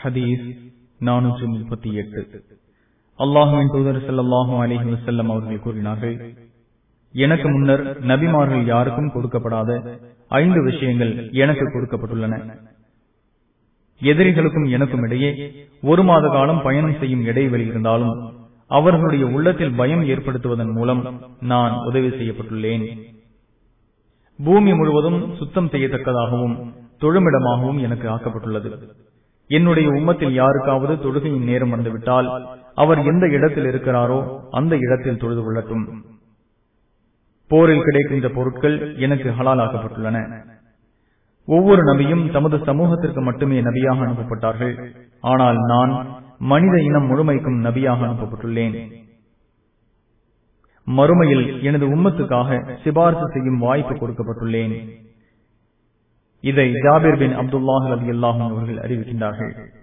ஹதீஸ் நானூற்றி முப்பத்தி எட்டு அல்லாஹுவின் தூதர் செல்லாஹும் அலிஹி வசல்லம் அவர்கள் கூறினார்கள் எனக்கு முன்னர் நபிமார்கள் யாருக்கும் கொடுக்கப்படாத ஐந்து விஷயங்கள் எனக்கு கொடுக்கப்பட்டுள்ளன எதிரிகளுக்கும் எனக்கும் இடையே ஒரு மாத காலம் பயணம் செய்யும் இடைவெளி இருந்தாலும் அவர்களுடைய உள்ளத்தில் பயம் ஏற்படுத்துவதன் மூலம் நான் உதவி செய்யப்பட்டுள்ளேன் பூமி முழுவதும் சுத்தம் செய்யத்தக்கதாகவும் தொழுமிடமாகவும் எனக்கு ஆக்கப்பட்டுள்ளது என்னுடைய உம்மத்தில் யாருக்காவது தொழுகையின் நேரம் வந்துவிட்டால் அவர் எந்த இடத்தில் இருக்கிறாரோ அந்த இடத்தில் தொழுது கொள்ளட்டும் போரில் கிடைக்கின்ற பொருட்கள் எனக்கு ஹலாலாக்கப்பட்டுள்ளன ஒவ்வொரு நபியும் தமது சமூகத்திற்கு மட்டுமே நபியாக அனுப்பப்பட்டார்கள் ஆனால் நான் மனித இனம் முழுமைக்கும் நபியாக அனுப்பப்பட்டுள்ளேன் மறுமையில் எனது உம்மத்துக்காக சிபார்சு செய்யும் வாய்ப்பு கொடுக்கப்பட்டுள்ளேன் இதை ஜாபிர் பின் அப்துல்லாஹ் அலி அல்லாஹும் அவர்கள் அறிவிக்கின்றார்கள்